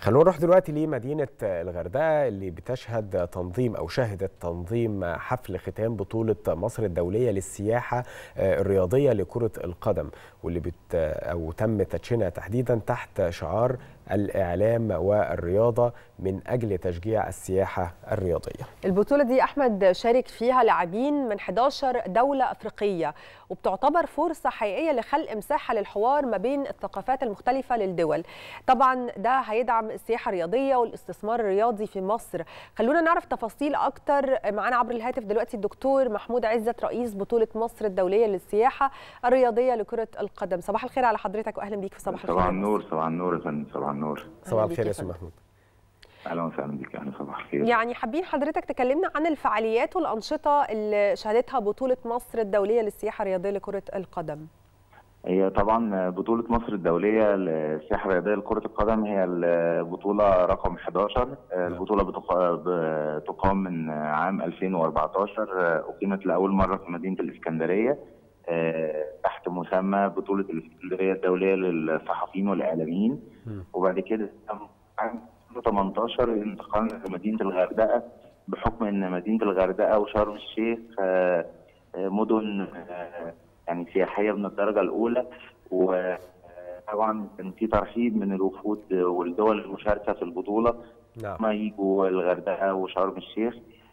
خلونا نروح دلوقتي لمدينة الغردقة اللي بتشهد تنظيم أو شهدت تنظيم حفل ختام بطولة مصر الدولية للسياحة الرياضية لكرة القدم واللي بت أو تم تدشينها تحديدا تحت شعار الإعلام والرياضة من أجل تشجيع السياحة الرياضية البطولة دي أحمد شارك فيها لاعبين من 11 دولة أفريقية وبتعتبر فرصة حقيقية لخلق مساحة للحوار ما بين الثقافات المختلفة للدول طبعا ده هيدعم السياحة الرياضية والاستثمار الرياضي في مصر خلونا نعرف تفاصيل أكتر معنا عبر الهاتف دلوقتي الدكتور محمود عزت رئيس بطولة مصر الدولية للسياحة الرياضية لكرة القدم صباح الخير على حضرتك وأهلا بيك في صباح الخير صباح النور صباح النور يا فندم صباح النور صباح الخير يا استاذ محمود اهلا وسهلا بك اهلا صباح الخير يعني حابين حضرتك تكلمنا عن الفعاليات والانشطه اللي شهدتها بطوله مصر الدوليه للسياحه الرياضيه لكره القدم هي طبعا بطولة مصر الدولية للسياحة الرياضية لكرة القدم هي البطولة رقم 11 البطولة بتقام من عام 2014 أقيمت لأول مرة في مدينة الإسكندرية تحت مسمى بطولة الإسكندرية الدولية للصحفيين والإعلاميين وبعد كده عام 2018 انتقلنا لمدينة الغردقة بحكم ان مدينة الغردقة وشرم الشيخ مدن يعني سياحية من الدرجة الأولى وطبعا كان في ترحيب من الوفود والدول المشاركة في البطولة نعم. ما يجوا الغردقة وشرم الشيخ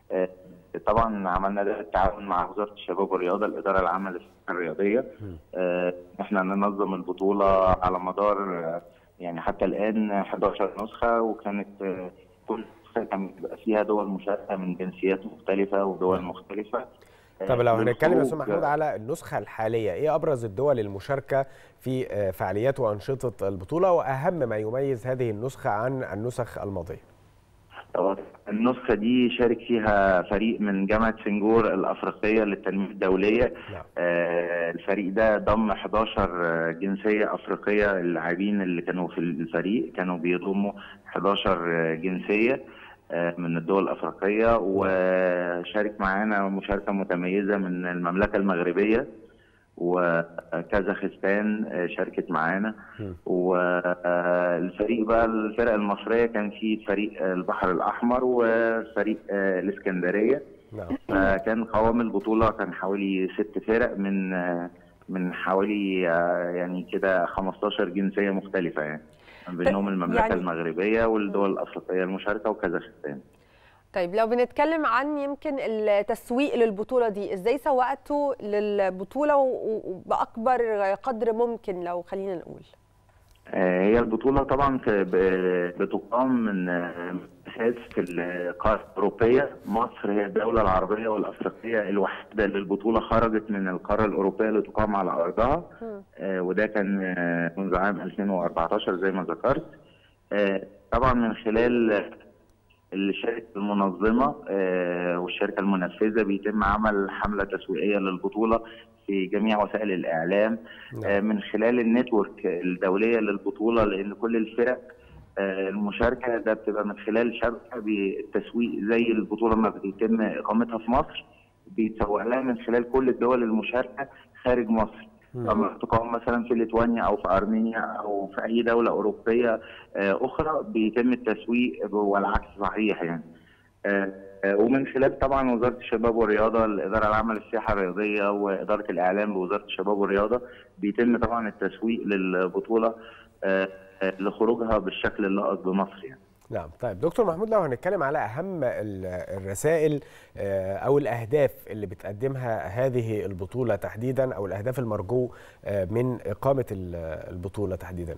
طبعا عملنا ده بالتعاون مع وزاره الشباب والرياضه الاداره العامه للسياحه الرياضيه آه احنا ننظم البطوله على مدار يعني حتى الان 11 نسخه وكانت آه كل نسخه كان بيبقى فيها دول مشاركه من جنسيات مختلفه ودول مختلفه طب لو هنتكلم يا استاذ محمود على النسخه الحاليه ايه ابرز الدول المشاركه في فعاليات وانشطه البطوله واهم ما يميز هذه النسخه عن النسخ الماضيه طبعا النسخة دي شارك فيها فريق من جامعة سنجور الأفريقية للتنمية الدولية نعم. آه الفريق ده ضم 11 جنسية أفريقية اللاعبين اللي كانوا في الفريق كانوا بيضموا 11 جنسية آه من الدول الأفريقية وشارك معانا مشاركة متميزة من المملكة المغربية وكازاخستان شاركت معانا والفريق بقى الفرق المصريه كان في فريق البحر الاحمر وفريق الاسكندريه فكان قوام البطوله كان حوالي ست فرق من من حوالي يعني كده 15 جنسيه مختلفه يعني من بينهم المملكه يعني المغربيه والدول الافريقيه المشاركه وكازاخستان طيب لو بنتكلم عن يمكن التسويق للبطوله دي ازاي سوقتوا للبطوله وباكبر قدر ممكن لو خلينا نقول هي البطوله طبعا بتقام من اساس في القاره الاوروبيه مصر هي الدوله العربيه والافريقيه الوحيده اللي البطوله خرجت من القاره الاوروبيه لتقام على ارضها وده كان منذ عام 2014 زي ما ذكرت طبعا من خلال الشركه المنظمه آه والشركه المنفذه بيتم عمل حمله تسويقيه للبطوله في جميع وسائل الاعلام آه من خلال النتورك الدوليه للبطوله لان كل الفرق آه المشاركه ده بتبقى من خلال شبكه بالتسويق زي البطوله ما بيتم اقامتها في مصر بيتسوق لها من خلال كل الدول المشاركه خارج مصر لما تقام مثلا في ليتوانيا او في ارمينيا او في اي دوله اوروبيه اخرى بيتم التسويق والعكس صحيح يعني ومن خلال طبعا وزاره الشباب والرياضه الاداره العامه للسياحه الرياضيه واداره الاعلام بوزاره الشباب والرياضه بيتم طبعا التسويق للبطوله لخروجها بالشكل اللائق بمصر يعني. نعم طيب دكتور محمود لو هنتكلم على اهم الرسائل او الاهداف اللي بتقدمها هذه البطوله تحديدا او الاهداف المرجو من اقامه البطوله تحديدا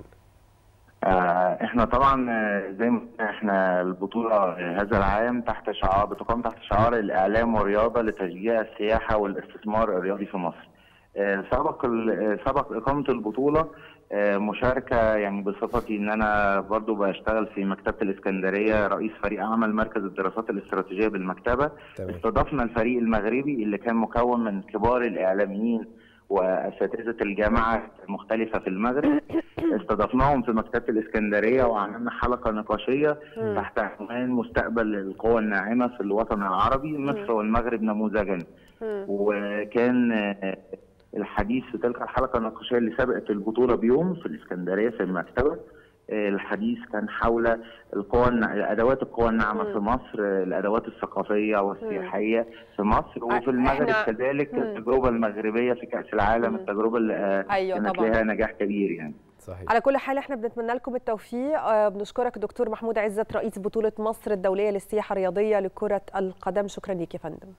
احنا طبعا زي ما احنا البطوله هذا العام تحت شعار بتقام تحت شعار الاعلام والرياضه لتشجيع السياحه والاستثمار الرياضي في مصر سبق سبق اقامه البطوله مشاركه يعني بصفتي ان انا برضو بشتغل في مكتبه الاسكندريه رئيس فريق عمل مركز الدراسات الاستراتيجيه بالمكتبه استضفنا الفريق المغربي اللي كان مكون من كبار الاعلاميين واساتذه الجامعه المختلفه في المغرب استضفناهم في مكتبه الاسكندريه وعملنا حلقه نقاشيه تحت عنوان مستقبل القوى الناعمه في الوطن العربي مصر والمغرب نموذجا وكان الحديث في تلك الحلقه النقاشيه اللي سبقت البطوله بيوم في الاسكندريه في المكتبه الحديث كان حول القوى ادوات القوى الناعمه في مصر الادوات الثقافيه والسياحيه في مصر وفي المغرب كذلك التجربه المغربيه في كاس العالم التجربه اللي أيوة كانت طبعا. لها نجاح كبير يعني صحيح على كل حال احنا بنتمنى لكم التوفيق بنشكرك دكتور محمود عزت رئيس بطوله مصر الدوليه للسياحه الرياضيه لكره القدم شكرا ليك يا فندم